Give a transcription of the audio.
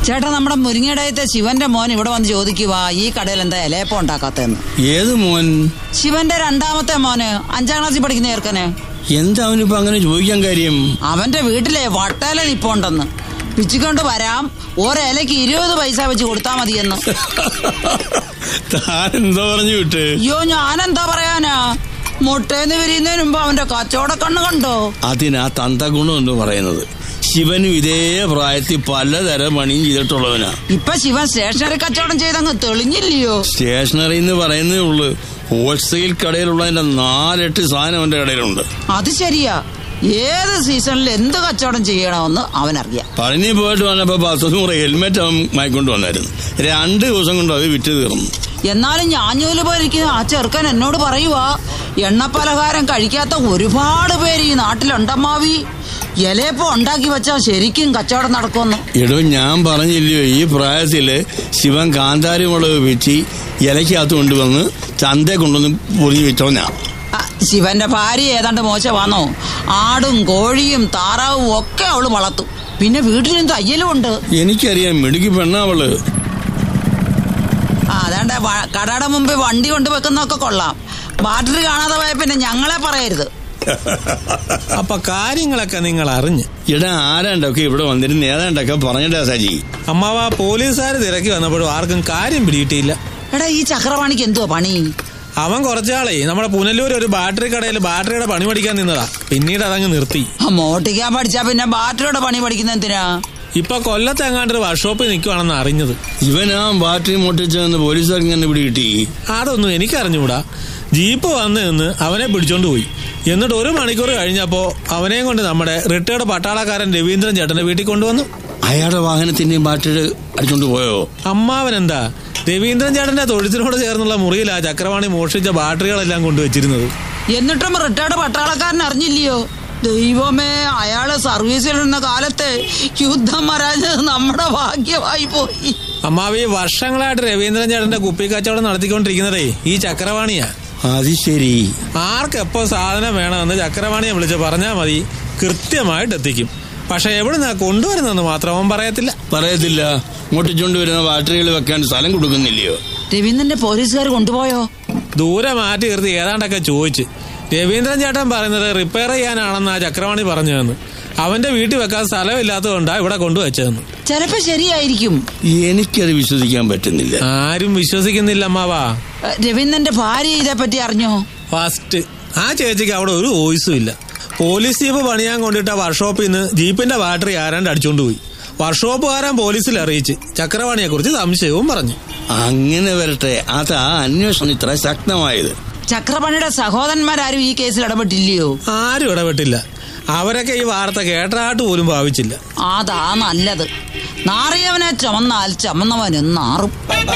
ചേട്ടാ നമ്മുടെ മുരിങ്ങടയത്തെ ശിവന്റെ മോൻ ഇവിടെ വന്ന് ചോദിക്കുവാ ഈ കടയിൽ എന്താ ഇലയപ്പം ഉണ്ടാക്കാത്തെന്ന് ഏത് മോൻ ശിവന്റെ രണ്ടാമത്തെ മോന് അഞ്ചാം ക്ലാസ്സിൽ പഠിക്കുന്ന ചേർക്കന് എന്താ അവനിപ്പോ അങ്ങനെ ചോദിക്കാൻ കാര്യം അവന്റെ വീട്ടിലെ വട്ടയില നിപ്പുണ്ടെന്ന് പിച്ചിക്കൊണ്ട് വരാം ഒരിലയ്ക്ക് ഇരുപത് പൈസ വെച്ച് കൊടുത്താ മതിയെന്ന് താൻ എന്താ പറഞ്ഞു വിട്ട് അയ്യോ ഞാനെന്താ പറയാനാ മുട്ടേന്ന് വിരിയുന്നതിന് മുമ്പ് അവന്റെ കച്ചവട കണ്ണ് കണ്ടോ അതിനാ തന്തഗുണം എന്ന് പറയുന്നത് ശിവനും ഇതേ പ്രായത്തിൽ പലതരം പണിയും ചെയ്തിട്ടുള്ളവനാ ഇപ്പൊ ശിവൻ സ്റ്റേഷനറി കച്ചവടം ചെയ്തങ്ങ് തെളിഞ്ഞില്ലയോ സ്റ്റേഷനറി എന്ന് പറയുന്നേ ഉള്ളു ഹോൾസെയിൽ കടയിലുള്ളതിന്റെ നാലെട്ട് സാധനം അവന്റെ കടയിലുണ്ട് അത് ശരിയാ ഏത് സീസണിൽ എന്ത് കച്ചവടം ചെയ്യണമെന്ന് അവനറിയാം പഴനി പോയിട്ട് വന്നപ്പോ പത്ത് നൂറ് ഹെൽമെറ്റ് അവൻ വാങ്ങിക്കൊണ്ട് വന്നായിരുന്നു രണ്ട് ദിവസം കൊണ്ട് അത് വിറ്റ് തീർന്നു എന്നാലും ഞാഞ്ഞൂല് പോലിരിക്കുന്ന ആ ചെറുക്കൻ എന്നോട് പറയുവാ എണ്ണപ്പലഹാരം കഴിക്കാത്ത ഒരുപാട് പേര് ഈ നാട്ടിലുണ്ടമ്മാവി ഇലയപ്പം ഉണ്ടാക്കി വെച്ചാൽ ശരിക്കും കച്ചവടം നടക്കുമെന്ന് എടോ ഞാൻ പറഞ്ഞില്ലയോ ഈ പ്രായത്തില് ശിവൻ കാന്താരി മുളക് വെച്ച് ഇലക്കകത്ത് കൊണ്ടുവന്ന് ചന്തയെ കൊണ്ടുവന്ന് പൊതിഞ്ഞ് വെച്ചോന്നാ ആ, ശിവന്റെ ഭാര്യ ഏതാണ്ട് മോശമാണോ ആടും കോഴിയും താറാവും ഒക്കെ അവള് വളർത്തും പിന്നെ വീട്ടിലും തയ്യലും ഉണ്ട് എനിക്കറിയാം മിടുക്കി പെണ്ണാവള് ആ അതാണ്ട് വ- കടയുടെ മുമ്പിൽ വണ്ടി കൊണ്ട് വെക്കുന്നൊക്കെ കൊള്ളാം ബാറ്ററി കാണാതെ പോയ പിന്നെ ഞങ്ങളെ പറയരുത് അപ്പൊ കാര്യങ്ങളൊക്കെ നിങ്ങൾ അറിഞ്ഞ് എടാ ആരാണ്ടൊക്കെ ഇവിടെ വന്നിരുന്ന് ഏതാണ്ടൊക്കെ പറഞ്ഞിട്ടാ സജി അമ്മാവ പോലീസുകാർ തിരക്കി വന്നപ്പോഴും ആർക്കും കാര്യം പിടിയിട്ടില്ല എടാ ഈ ചക്രവാണിക്ക് എന്തുവാ പണി അവൻ കുറച്ചാളേ നമ്മുടെ പുനലൂർ ഒരു ബാറ്ററി കടയിൽ ബാറ്ററിയുടെ പണി പഠിക്കാൻ നിന്നതാ പിന്നീട് അതങ്ങ് നിർത്തി ആ, മോട്ടിക്കാൻ പഠിച്ചാ പിന്നെ ബാറ്ററിയുടെ പണി പഠിക്കുന്ന എന്തിനാ ഇപ്പൊ കൊല്ലത്ത് എങ്ങാണ്ട് ഒരു വർക്ക്ഷോപ്പിൽ നിൽക്കുവാണെന്ന് അറിഞ്ഞത് ഇവനാ ബാറ്ററി മോട്ടിച്ചതെന്ന് പോലീസുകാർക്ക് ഇങ്ങനെ പിടി കിട്ടി അതൊന്നും എനിക്കറിഞ്ഞുകൂടാ ജീപ്പ് വന്ന് നിന്ന് അവനെ പിടിച്ചോണ്ട് പോയി എന്നിട്ട് ഒരു മണിക്കൂർ കഴിഞ്ഞപ്പോ അവനെയും കൊണ്ട് നമ്മുടെ റിട്ടയർഡ് പട്ടാളക്കാരൻ രവീന്ദ്രൻ ചേട്ടന്റെ വീട്ടിൽ കൊണ്ടുവന്നു അയാളുടെ വാഹനത്തിന്റെയും ബാറ്ററി അടിച്ചോണ്ട് പോയോ അമ്മാവൻ എന്താ രവീന്ദ്രൻ ചേട്ടന്റെ തൊഴുത്തിനോട് ചേർന്നുള്ള മുറിയിലാ ചക്രവാണി മോഷ്ടിച്ച ബാറ്ററികളെല്ലാം കൊണ്ടുവച്ചിരുന്നത് എന്നിട്ടും റിട്ടയർഡ് പട്ടാളക്കാരൻ അറിഞ്ഞില്ലയോ ദൈവമേ അയാള് സർവീസിലിരുന്ന കാലത്ത് യുദ്ധം വരാഞ്ഞത് നമ്മുടെ ഭാഗ്യമായി പോയി അമ്മാവി വർഷങ്ങളായിട്ട് രവീന്ദ്രൻ ചേട്ടന്റെ കുപ്പി കച്ചവടം നടത്തിക്കൊണ്ടിരിക്കുന്നതേ ഈ ചക്രവാണിയാ അത് ശരി ആർക്കെപ്പോ സാധനം വേണമെന്ന് ചക്രവാണിയെ വിളിച്ച് പറഞ്ഞാൽ മതി കൃത്യമായിട്ട് എത്തിക്കും പക്ഷെ എവിടുന്നാ കൊണ്ടുവരുന്നെന്ന് മാത്രം അവൻ പറയത്തില്ല പറയത്തില്ല മോട്ടിച്ചോണ്ട് വരുന്ന ബാറ്ററികൾ വെക്കാൻ സ്ഥലം കൊടുക്കുന്നില്ലയോ രവീന്ദ്രന്റെ പോലീസുകാർ കൊണ്ടുപോയോ ദൂരെ മാറ്റി നിർത്തി ഏതാണ്ടൊക്കെ ചോദിച്ച് രവീന്ദ്രൻ ചേട്ടൻ പറയുന്നത് റിപ്പയർ ചെയ്യാനാണെന്ന് ആ ചക്രവാണി പറഞ്ഞതെന്ന് അവന്റെ വീട്ടിൽ വെക്കാൻ സ്ഥലമില്ലാത്തതുകൊണ്ടാ ഇവിടെ കൊണ്ടുവച്ചതെന്ന് ചിലപ്പോ ശരിയായിരിക്കും എനിക്കത് വിശ്വസിക്കാൻ പറ്റുന്നില്ല ആരും വിശ്വസിക്കുന്നില്ല അമ്മാവാ ഏ, രവീന്ദ്രന്റെ ഭാര്യ ഇതേപ്പറ്റി അറിഞ്ഞോ ഫസ്റ്റ് ആ ചേച്ചിക്ക് അവിടെ ഒരു വോയിസും ഇല്ല പോലീസ് ജീപ്പ് പണിയാൻ കൊണ്ടിട്ട വർക്ക്ഷോപ്പിൽ നിന്ന് ജീപ്പിന്റെ ബാറ്ററി ആരാണ്ട് അടിച്ചോണ്ട് പോയി വർക്ക്ഷോപ്പുകാരൻ പോലീസിൽ അറിയിച്ച് ചക്രവാണിയെ കുറിച്ച് സംശയവും പറഞ്ഞു അങ്ങനെ വരട്ടെ അതാ അന്വേഷണം ഇത്ര ശക്തമായത് ചക്രപാണിയുടെ സഹോദരന്മാരാരും ഈ കേസിൽ ഇടപെട്ടില്ലയോ ആരും ഇടപെട്ടില്ല അവരൊക്കെ ഈ വാർത്ത കേട്ടതായിട്ട് പോലും ഭാവിച്ചില്ല അതാ നല്ലത് നാറിയവനെ ചുമന്നാൽ ചുമന്നവനും നാറും